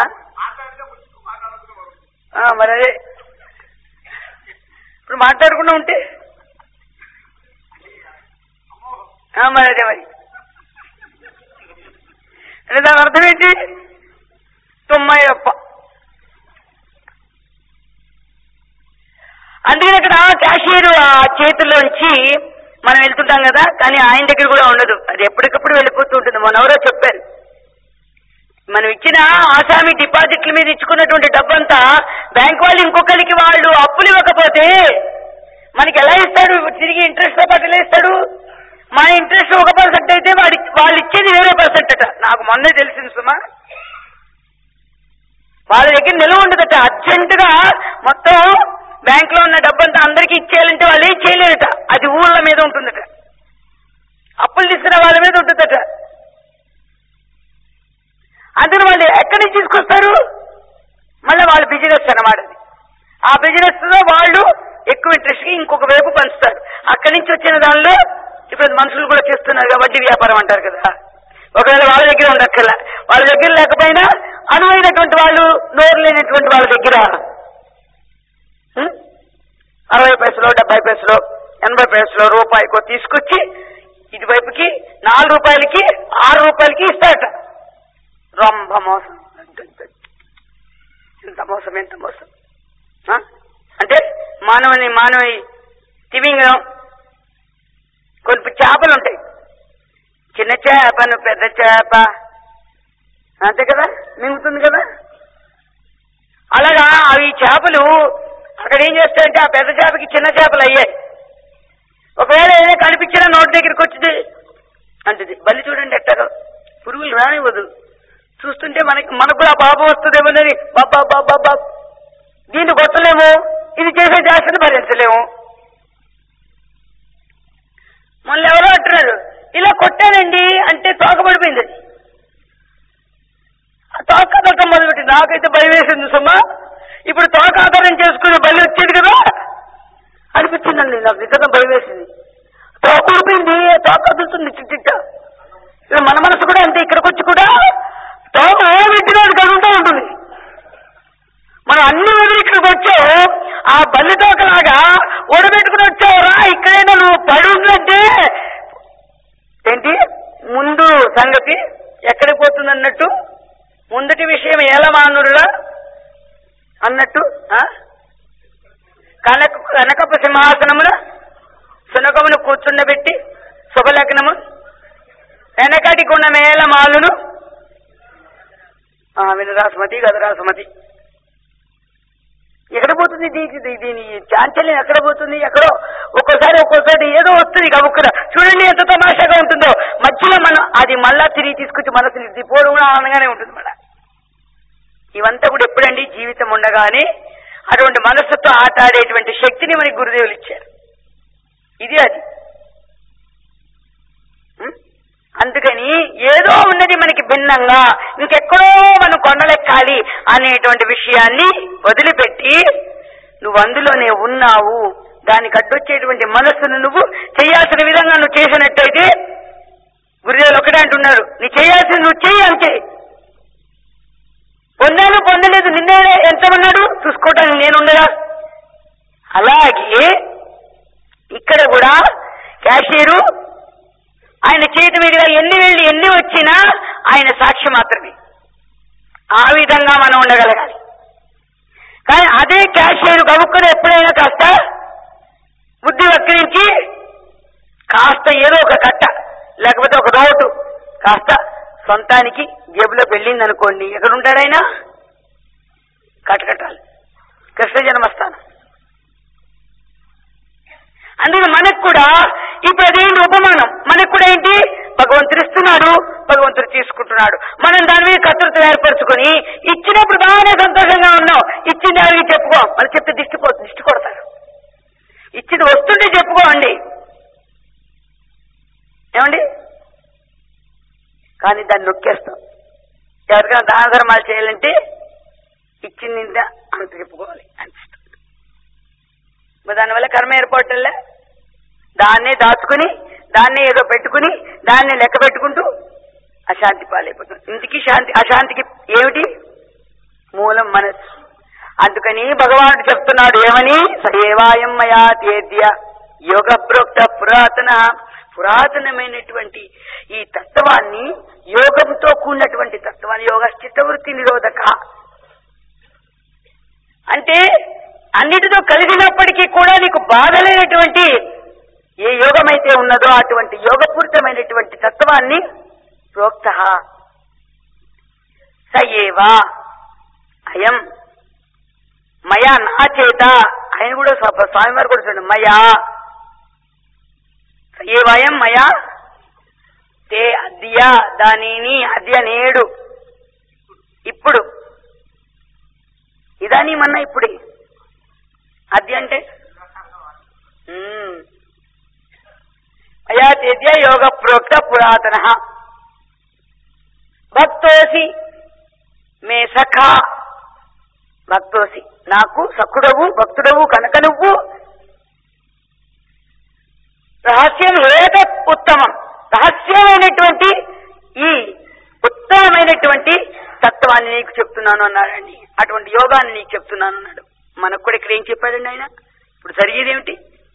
ఆ, మరి అదే ఇప్పుడు మాట్లాడకుండా ఉంటే ఆ, మరి అదే మరి అంటే దాని అర్థం ఏంటి తొమ్మిదప్ప అందుకని అక్కడ క్యాషియర్ ఆ చేతుల్లోంచి మనం వెళ్తుంటాం కదా కానీ ఆయన దగ్గర కూడా ఉండదు అది ఎప్పటికప్పుడు వెళ్ళిపోతూ ఉంటుంది మన ఎవరో చెప్పారు మనం ఇచ్చిన ఆసామి డిపాజిట్ల మీద ఇచ్చుకున్నటువంటి డబ్బంతా బ్యాంక్ వాళ్ళు ఇంకొకరికి వాళ్ళు అప్పులు ఇవ్వకపోతే మనకి ఎలా ఇస్తాడు తిరిగి ఇంట్రెస్ట్ తో పాటు ఎలా ఇస్తాడు మన ఇంట్రెస్ట్ ఒక పర్సెంట్ అయితే వాడి వాళ్ళు ఇచ్చేది వేరే పర్సెంట్ అట నాకు మొన్నే తెలిసింది సుమా వాళ్ళ దగ్గర నిల్వ ఉండదట అర్జెంట్ గా మొత్తం బ్యాంక్ లో ఉన్న డబ్బంతా అందరికీ ఇచ్చేయాలంటే వాళ్ళు ఏం చేయలేరట అది ఊళ్ళ మీద ఉంటుందట అప్పులు తీసుకున్న వాళ్ళ మీద ఉంటుందట అందులో వాళ్ళు ఎక్కడి నుంచి తీసుకొస్తారు మళ్ళీ వాళ్ళ బిజినెస్ అన్నమాట అది. ఆ బిజినెస్ లో వాళ్ళు ఎక్కువ ఇంట్రెస్ట్ కి ఇంకొక వైపు పంచుతారు అక్కడి నుంచి వచ్చిన దానిలో ఇప్పుడు మనుషులు కూడా చేస్తున్నారు కదా వడ్డీ వ్యాపారం అంటారు కదా ఒకవేళ వాళ్ళ దగ్గర ఉండక్కర్లా వాళ్ళ దగ్గర లేకపోయినా అనువైనటువంటి వాళ్ళు నోరు లేనటువంటి వాళ్ళ దగ్గర ఉం? అరవై పైసలు డెబ్బై పైసలు ఎనభై పైసలు రూపాయికో తీసుకొచ్చి ఇటువైపుకి నాలుగు రూపాయలకి ఆరు రూపాయలకి ఇస్తారట రొంబ మోసం ఎంత మోసం ఎంత మోసం ఆ? అంటే మానవుని మానవి తిమింగం కొన్ని చేపలు ఉంటాయి చిన్న చేపను పెద్ద చేప అంతే కదా మింగుతుంది కదా అలాగా అవి చేపలు అక్కడ ఏం చేస్తాయంటే ఆ పెద్ద చేపకి చిన్న చేపలు అయ్యాయి ఒకవేళ ఏదైనా కనిపించినా నోటి దగ్గరికి వచ్చింది అంటది బల్లి చూడండి ఎట్టగా పురుగులు రానివ్వదు చూస్తుంటే మనకి మనకు కూడా పాపం వస్తుందేమోనని బాబా బాబా బాబా దీన్ని కొట్టలేము ఇది చేసే చేష్టను భరించలేము మళ్ళీ ఎవరో అంటున్నారు ఇలా కొట్టానండి అంటే తోకబడిపోయింది అది. ఆ తోక ఆధారం మొదలుపెట్టి నాకైతే భయం వేసింది సుమా ఇప్పుడు తోక ఆధారం చేసుకునే బలి వచ్చేది కదా అనిపించిందండి నాకు నిజంగా భయం వేసింది తోక ఊడిపోయింది తోక కదులుతుంది చిట్టిట్ట ఇక మన మనసు కూడా అంతే ఇక్కడికి వచ్చి కూడా తోక ఏ పెట్టినా అది కదులుతూ ఉంటుంది మనం అన్ని వదిలి ఇక్కడికి వచ్చావు ఆ బల్లి తోకలాగా ఓడబెట్టుకుని వచ్చావురా ఇక్కడైనా నువ్వు పడి ఉందంటే ఏంటి ముందు సంగతి ఎక్కడికి పోతుంది అన్నట్టు ముందటి విషయం ఏలమానుడురా అన్నట్టు ఆ? కనక కనకపు సింహాసనమున సునకమును కూర్చుండబెట్టి శుభలగ్నము వెనకటి గుణ మేళమాలును ఆ, వినరాసుమతి గదరాసుమతి ఎక్కడ పోతుంది దీనికి దీ- దీని చాంచల్యం ఎక్కడ పోతుంది ఎక్కడో ఒక్కోసారి ఒక్కోసారి ఏదో వస్తుంది గబుక్కున చూడండి ఎంత తమాషాగా ఉంటుందో మధ్యలో మనం అది మళ్ళా తిరిగి తీసుకొచ్చి మనసుని దిపోవడం కూడా ఆనందంగానే ఉంటుంది మన ఇవంతా కూడా ఎప్పుడండి జీవితం ఉండగానే అటువంటి మనస్సుతో ఆట ఆడేటువంటి శక్తిని మనకి గురుదేవులు ఇచ్చారు ఇది అది ఉం? అందుకని ఏదో ఉన్నది మనకి భిన్నంగా ఇంకెక్కడో మనం కొండలెక్కాలి అనేటువంటి విషయాన్ని వదిలిపెట్టి నువ్వు అందులోనే ఉన్నావు దానికి అడ్డొచ్చేటువంటి మనస్సును నువ్వు చేయాల్సిన విధంగా నువ్వు చేసినట్టయితే గురుదేవులు ఒకటే అంటున్నారు నీ చేయాల్సింది నువ్వు చెయ్యి అంతే పొందాను పొందలేదు నిన్నే ఎంత ఉన్నాడు చూసుకోవటానికి నేనుండగా అలాగే ఇక్కడ కూడా క్యాషియరు ఆయన చేతి మీదుగా ఎన్ని వెళ్ళి ఎన్ని వచ్చినా ఆయన సాక్షి మాత్రమే ఆ విధంగా మనం ఉండగలగాలి కానీ అదే క్యాషియర్ కనుక్కొని ఎప్పుడైనా కాస్త బుద్ధి వక్రించి కాస్త ఏదో ఒక కట్ట లేకపోతే ఒక రోటు కాస్త సొంతానికి జేబులో వెళ్ళింది అనుకోండి ఎక్కడ ఉంటాడైనా కట్టకట్టాలి కృష్ణ జన్మస్థానం అందుకే మనకు కూడా ఇప్పుడు అదేంటి ఉపమానం మనకు కూడా ఏంటి భగవంతుడు ఇస్తున్నాడు భగవంతుడు తీసుకుంటున్నాడు మనం దాని మీద కత్తులతో ఏర్పరచుకొని ఇచ్చినప్పుడు బాగానే సంతోషంగా ఉన్నాం ఇచ్చింది ఎవరికి చెప్పుకో వాళ్ళు చెప్తే దిష్టి పో దిష్టి కొడతారు ఇచ్చింది వస్తుంటే చెప్పుకోండి ఏమండి కానీ దాన్ని నొక్కేస్తాం ఎవరికైనా దాన ధర్మాలు చేయాలంటే ఇచ్చింది ఇంత అంత చెప్పుకోవాలి అనిపిస్తుంది మరి దానివల్ల కర్మ ఏర్పడటంలే దాన్నే దాచుకుని దాన్నే ఏదో పెట్టుకుని దాన్నే లెక్క పెట్టుకుంటూ అశాంతి పాలైపోతుంది ఇంటికి శాంతి అశాంతికి ఏమిటి మూలం మనస్సు అందుకని భగవానుడు చెప్తున్నాడు ఏమని సదేవాయం మయా తేద్య యోగ ప్రోక్త పురాతన పురాతనమైనటువంటి ఈ తత్వాన్ని యోగంతో కూడినటువంటి తత్వాన్ని యోగ చిత్తవృత్తి నిరోధక అంటే అన్నిటితో కలిగినప్పటికీ కూడా నీకు బాధలేనటువంటి ఏ యోగమైతే ఉన్నదో అటువంటి యోగపూరితమైనటువంటి తత్వాన్ని ప్రోక్త స ఏవా అయం మయా నా చేత ఆయన కూడా స్వ- స్వామివారు కూడా చూడండి మయా స ఏవాయం మయా తే అద్య దానిని అద్య నేడు ఇప్పుడు ఇదానీమన్నా ఇప్పుడే అద్య అంటే ఉమ్. మయా తేద్య యోగ ప్రోక్త పురాతన భక్తోసి మే సఖా భక్తోసి నాకు సఖుడవు భక్తుడవు కనుక నువ్వు రహస్యం ఏత ఉత్తమం రహస్యమైనటువంటి ఈ ఉత్తమమైన రహస్యమైనటువంటి తత్వాన్ని నీకు చెప్తున్నాను అన్నాడండి అటువంటి యోగాన్ని నీకు చెప్తున్నాను అన్నాడు మనకు కూడా ఇక్కడ ఏం చెప్పాడండి ఆయన ఇప్పుడు జరిగేది ఏమిటి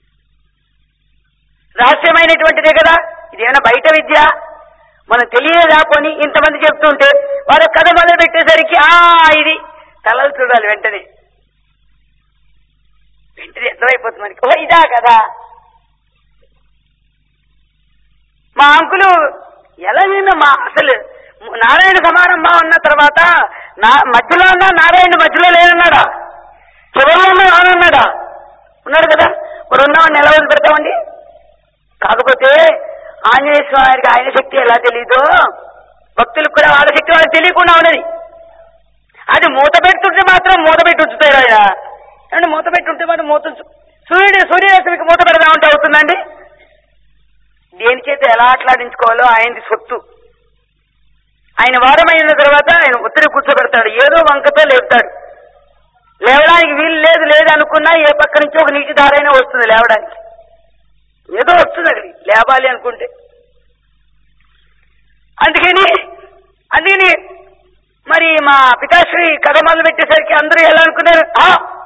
రహస్యమైనటువంటిదే కదా ఇదేమైనా బయట విద్య మనం తెలియదా పోని ఇంతమంది చెప్తుంటే వారు కథ మొదలు పెట్టేసరికి ఆ ఇది తలలు చూడాలి వెంటనే వెంటనే అర్థమైపోతుంది మనకి ఓ ఇదా కదా మా అంకులు ఎలా విన్నా మా అసలు నారాయణ సమారంభ ఉన్న తర్వాత నా మధ్యలో ఉన్న నారాయణ మధ్యలో లేనన్నాడా చివరిలో ఉన్న నానన్నాడా ఉన్నాడు కదా మరి ఉన్నామని ఎలా వదిలి పెడతామండి కాకపోతే ఆంజనేయ స్వామికి ఆయన శక్తి ఎలా తెలీదో భక్తులకు కూడా వాళ్ళ శక్తి వాళ్ళకి తెలియకుండా ఉన్నది అది మూత పెడుతుంటే మాత్రం మూత పెట్టి ఉంచుతారు ఆయన ఏమంటే మూత పెట్టి ఉంటే మాత్రం మూత ఉంచు- సూర్యుడు సూర్యరశ్మికి మూత పెడదామంటే అవుతుందండి దేని చేత ఎలా ఆటలాడించుకోవాలో ఆయనది సొత్తు ఆయన వారమైన తర్వాత ఆయన ఒత్తిడి కూర్చోబెడతాడు ఏదో వంకతో లేపుతాడు లేవడానికి వీలు లేదు లేదు అనుకున్నా ఏ పక్క నుంచి ఒక నీటి దారైనా వస్తుంది లేవడానికి ఏదో వస్తుంది అక్కడికి లేవాలి అనుకుంటే అందుకని అందుకని మరి మా పితాశ్రీ కథ మొదలు పెట్టేసరికి అందరూ ఎలా అనుకున్నారు "ఆ!"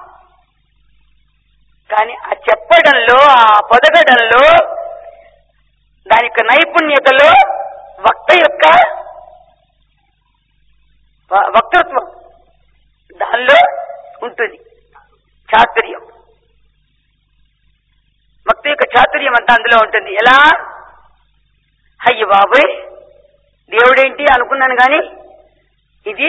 కానీ ఆ చెప్పడంలో ఆ పొదగడంలో దాని యొక్క నైపుణ్యతలో వక్త యొక్క వ- వక్తృత్వం దానిలో ఉంటుంది చాతుర్యం భక్తి యొక్క చాతుర్యం అంతా అందులో ఉంటుంది ఎలా అయ్యి బాబోయ్ దేవుడేంటి అనుకున్నాను కానీ ఇది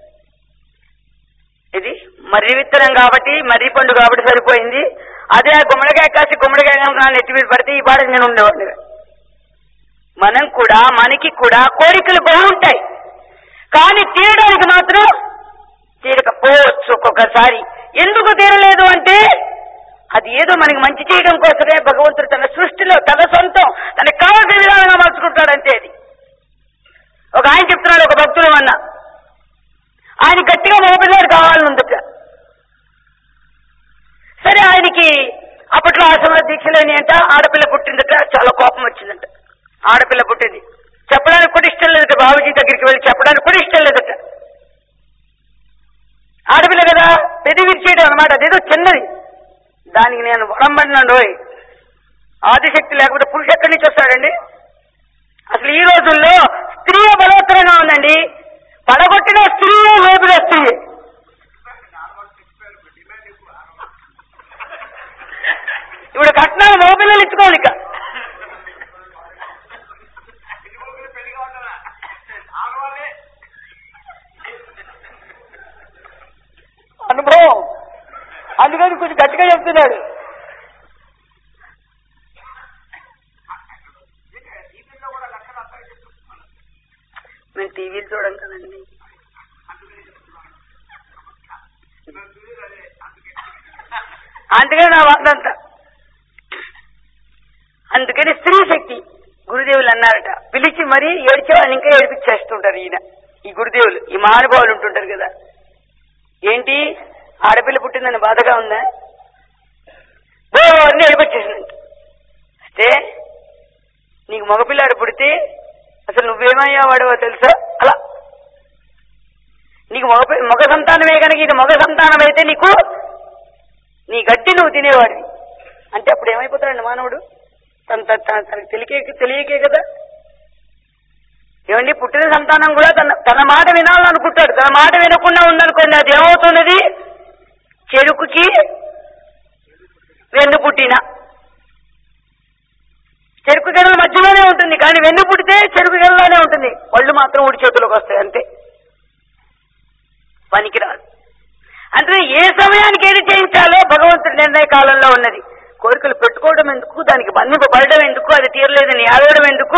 ఇది మర్రి విత్తనం కాబట్టి మర్రి పండు కాబట్టి సరిపోయింది అదే ఆ గుమ్మడికాయ కాసి గుమ్మడికాయ కనుక నా నెత్తి మీద పడితే ఈ పాట నేను ఉండేవాడిని మనం కూడా మనకి కూడా కోరికలు బాగుంటాయి కానీ తీరడానికి మాత్రం తీరకపోవచ్చు ఒక్కొక్కసారి ఎందుకు తీరలేదు అంటే అది ఏదో మనకి మంచి చేయడం కోసమే భగవంతుడు తన సృష్టిలో తన సొంతం తనకి కావాల్సిన విధానంగా మలుచుకుంటాడు అంతే అది ఒక ఆయన చెప్తున్నాడు ఒక భక్తుడు అన్న ఆయన గట్టిగా మోపిల్లాడు కావాలని ఉందట సరే ఆయనకి అప్పట్లో ఆశ్రమ దీక్షలేని అంట ఆడపిల్ల పుట్టిందట చాలా కోపం వచ్చిందట ఆడపిల్ల పుట్టింది చెప్పడానికి కూడా ఇష్టం లేదట బాబుజీ దగ్గరికి వెళ్ళి చెప్పడానికి కూడా ఇష్టం లేదట ఆడపిల్ల కదా పెది విరిచేయడం అనమాట అదేదో చిన్నది దానికి నేను వడంబడినాడు ఆదిశక్తి లేకపోతే పురుష ఎక్కడి నుంచి వస్తాడండి అసలు ఈ రోజుల్లో స్త్రీ బలవత్తరంగా ఉందండి పడగొట్టిన స్త్రీ వైపు వస్తుంది ఇప్పుడు కట్నాలు మోపిల్లలు ఇచ్చుకోవాలి ఇక అనుభవం అందుకని కొంచెం గట్టిగా చెప్తున్నాడు మేము టీవీలు చూడం కదండి అందుకని నా వాదంతా అందుకని స్త్రీ శక్తి గురుదేవులు అన్నారట పిలిచి మరీ ఏడ్చే వాళ్ళు ఇంకా ఏడిపించేస్తుంటారు ఈయన ఈ గురుదేవులు ఈ మహానుభావులు ఉంటుంటారు కదా ఏంటి ఆడపిల్ల పుట్టిందని బాధగా ఉందా బోర్ని ఏడిపించేసిందంట అయితే నీకు మగపిల్లాడు పుడితే అసలు నువ్వేమయ్యావాడవో తెలుసా అలా నీకు మగ మగ సంతానమే కనుక ఇది మగ సంతానం అయితే నీకు నీ గడ్డి నువ్వు తినేవాడివి అంటే అప్పుడు ఏమైపోతాడండి మానవుడు తన తన- తన- తనకు తెలియకే తెలియకే కదా ఏమండి పుట్టిన సంతానం కూడా తన తన మాట వినాలనుకుంటాడు తన మాట వినకుండా ఉందనుకోండి అది ఏమవుతున్నది చెరుకుకి వెన్ను పుట్టిన చెరుకు గెలల మధ్యలోనే ఉంటుంది కానీ వెన్ను పుట్టితే చెరుకు గెలలోనే ఉంటుంది పళ్ళు మాత్రం ఊడి చేతులకు వస్తాయి అంతే పనికిరాదు అంటే ఏ సమయానికి ఏది చేయించాలో భగవంతుడి నిర్ణయ కాలంలో ఉన్నది కోరికలు పెట్టుకోవడం ఎందుకు దానికి బంధింపబడడం ఎందుకు అది తీరలేదని ఏడవడం ఎందుకు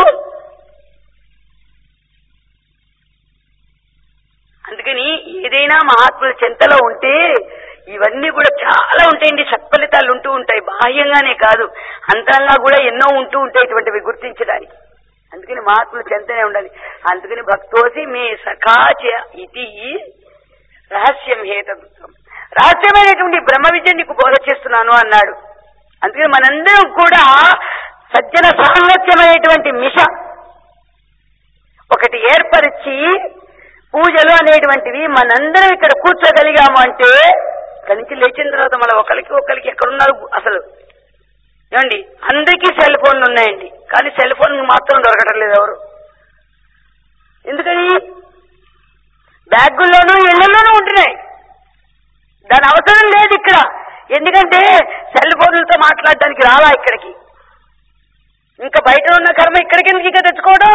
అందుకని ఏదైనా మహాత్ముల చింతలో ఉంటే ఇవన్నీ కూడా చాలా ఉంటాయండి సత్ఫలితాలు ఉంటూ ఉంటాయి బాహ్యంగానే కాదు అంతరంగా కూడా ఎన్నో ఉంటూ ఉంటాయి ఇటువంటివి గుర్తించడానికి అందుకని మహాత్ముల చెంతనే ఉండాలి అందుకని భక్తోసి మే సఖాచ ఇది రహస్యం హేతృత్వం రహస్యమైనటువంటి బ్రహ్మ విద్య నీకు బోధ చేస్తున్నాను అన్నాడు అందుకని మనందరం కూడా సజ్జన సాంగత్యమైనటువంటి మిష ఒకటి ఏర్పరిచి పూజలు అనేటువంటివి మనందరం ఇక్కడ కూర్చోగలిగాము అంటే ఇక్కడి నుంచి లేచిన తర్వాత మన ఒకరికి ఒకరికి ఎక్కడున్నారు అసలు ఏమండి అందరికీ సెల్ ఫోన్లు ఉన్నాయండి కానీ సెల్ ఫోన్ మాత్రం దొరకటం లేదు ఎవరు ఎందుకని బ్యాగుల్లోనూ ఇళ్లలోనూ ఉంటున్నాయి దాని అవసరం లేదు ఇక్కడ ఎందుకంటే సెల్ ఫోన్లతో మాట్లాడడానికి రాలా ఇక్కడికి ఇంకా బయట ఉన్న కర్మ ఇక్కడికి ఎందుకు ఇక తెచ్చుకోవడం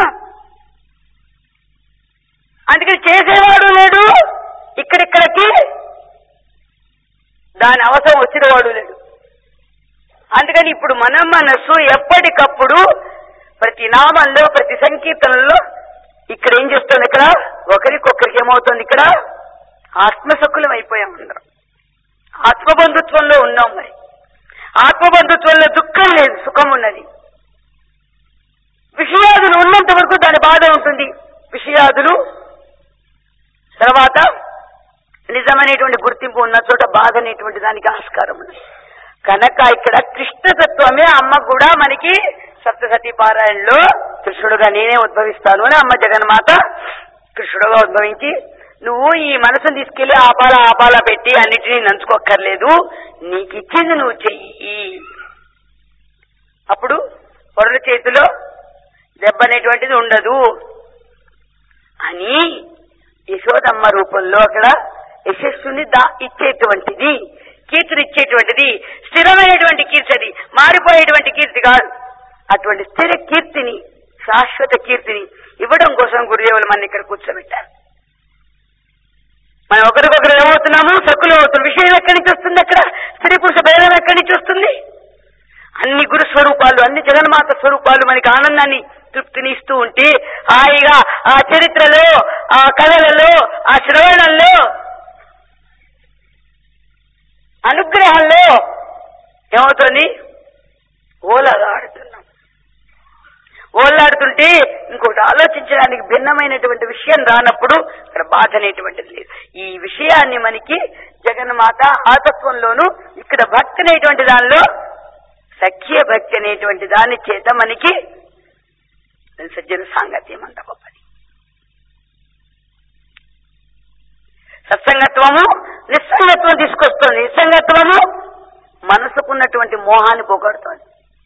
అందుకని చేసేవాడు లేడు ఇక్కడిక్కడికి దాని అవసరం వచ్చిన వాడు లేడు అందుకని ఇప్పుడు మన మనస్సు ఎప్పటికప్పుడు ప్రతి నామంలో ప్రతి సంకీర్తనలో ఇక్కడ ఏం చేస్తుంది ఇక్కడ ఒకరికొకరికి ఏమవుతుంది ఇక్కడ ఆత్మసకులం అయిపోయాం అందరం ఆత్మబంధుత్వంలో ఉన్నాం మరి ఆత్మబంధుత్వంలో దుఃఖం లేదు సుఖం ఉన్నది విషయాదులు ఉన్నంత వరకు దాని బాధ ఉంటుంది విషయాదులు తర్వాత నిజమైనటువంటి గుర్తింపు ఉన్న చోట బాధ అనేటువంటి దానికి ఆస్కారం ఉన్నది కనుక ఇక్కడ కృష్ణతత్వమే అమ్మ కూడా మనకి సప్తసతి పారాయణలో కృష్ణుడుగా నేనే ఉద్భవిస్తాను అని అమ్మ జగన్మాత కృష్ణుడుగా ఉద్భవించి నువ్వు ఈ మనసును తీసుకెళ్లి ఆపాల ఆపాల పెట్టి అన్నిటినీ నంచుకోక్కర్లేదు నీకు ఇచ్చింది నువ్వు చెయ్యి అప్పుడు పొరల చేతిలో దెబ్బ అనేటువంటిది ఉండదు అని యశోదమ్మ రూపంలో అక్కడ యశస్సుని దా ఇచ్చేటువంటిది కీర్తిని ఇచ్చేటువంటిది స్థిరమైనటువంటి కీర్తి అది మారిపోయేటువంటి కీర్తి కాదు అటువంటి స్థిర కీర్తిని శాశ్వత కీర్తిని ఇవ్వడం కోసం గురుదేవులు మన ఇక్కడ కూర్చోబెట్టారు మనం ఒకరికొకరు ఏమవుతున్నాము సక్కులు అవుతున్నాం విషయం ఎక్కడి నుంచి వస్తుంది అక్కడ స్త్రీ పురుష భేదం ఎక్కడి నుంచి వస్తుంది అన్ని గురు స్వరూపాలు అన్ని జగన్మాత స్వరూపాలు మనకి ఆనందాన్ని తృప్తిని ఇస్తూ ఉంటే హాయిగా ఆ చరిత్రలో ఆ కళలలో ఆ శ్రవణంలో అనుగ్రహంలో ఏమవుతుంది ఓలగాడుతున్నాం ఓలాడుతుంటే ఇంకోటి ఆలోచించడానికి భిన్నమైనటువంటి విషయం రానప్పుడు ఇక్కడ బాధ అనేటువంటిది లేదు ఈ విషయాన్ని మనకి జగన్మాత ఆతత్వంలోను ఇక్కడ భక్తి అనేటువంటి దానిలో సఖ్య భక్తి అనేటువంటి దాని చేత మనకి సజ్జన సాంగత్యం అంత గొప్పది సత్సంగత్వము నిస్సంగత్వం తీసుకొస్తుంది నిస్సంగత్వము మనసుకున్నటువంటి మోహాన్ని పోగొడుతోంది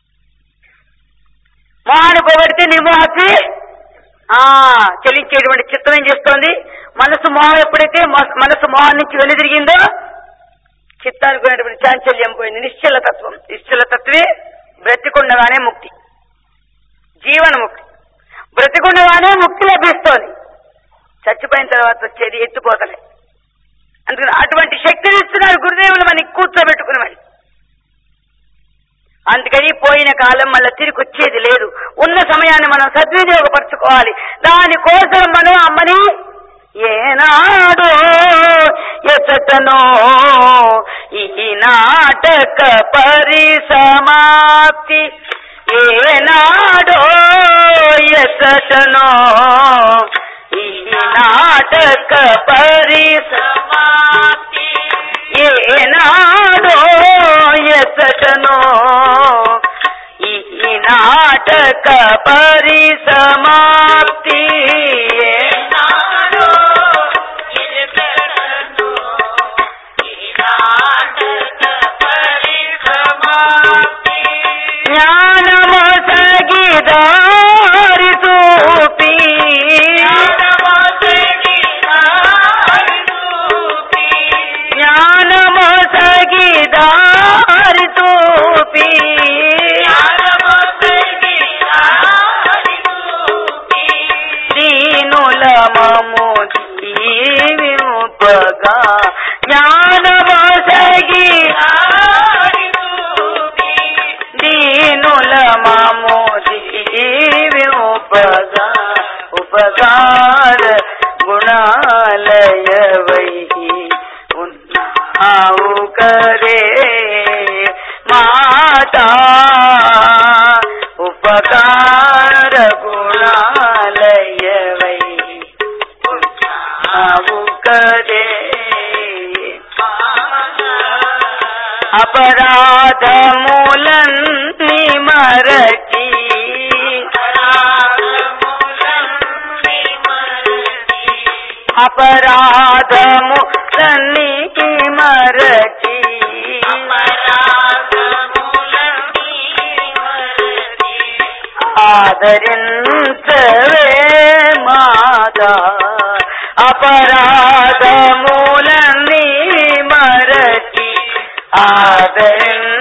మోహాన్ని పోగొడితే నిర్మోహతి ఆ చెలించేటువంటి చిత్తం ఏం చేస్తోంది మనసు మోహం ఎప్పుడైతే మ- మనసు మోహం నుంచి వెనుదిరిగిందో చిత్తానికి పోయినటువంటి చాంచల్యం పోయింది నిశ్చల తత్వం నిశ్చల తత్వే బ్రతికుండగానే ముక్తి జీవన ముక్తి బ్రతికుండగానే ముక్తి లభిస్తోంది చచ్చిపోయిన తర్వాత వచ్చేది ఎత్తుపోతలే అందుకని అటువంటి శక్తిని ఇస్తున్నారు గురుదేవులు మనకి కూర్చోబెట్టుకుని మరి అందుకని పోయిన కాలం మళ్ళీ తిరిగి వచ్చేది లేదు ఉన్న సమయాన్ని మనం సద్వినియోగపరచుకోవాలి దానికోసం మనం అమ్మని ఏనాడో ఎచటనో ఈ నాటక పరిసమాప్తి ఏనాడో ఎచటనో ఈ నాటక పరిసమాప్తి ఏనాడో ఎసటనో ఈ నాటక పరిసమాప్తి ఏనాడో ఎసటనో ఈ నాటక పరిసమాప్తి జ్ఞానమొసగి దారి చూపి జ్ఞానమొసగి దారి చూపి దీనుల మము జీవింపగా జ్ఞానమొసగి దీనుల మము జీవింపగా ఉపకార గుణాలయవై ఉన్నావు కరే మాతా ఉపకార గుణాలయవై ఉన్నావు కరే అపరాధములన్నీ మరచి అపరాధము తన్నికి మరచి ఆదరించవే మాదా అపరాధములన్నీ మరచి ఆదరించవే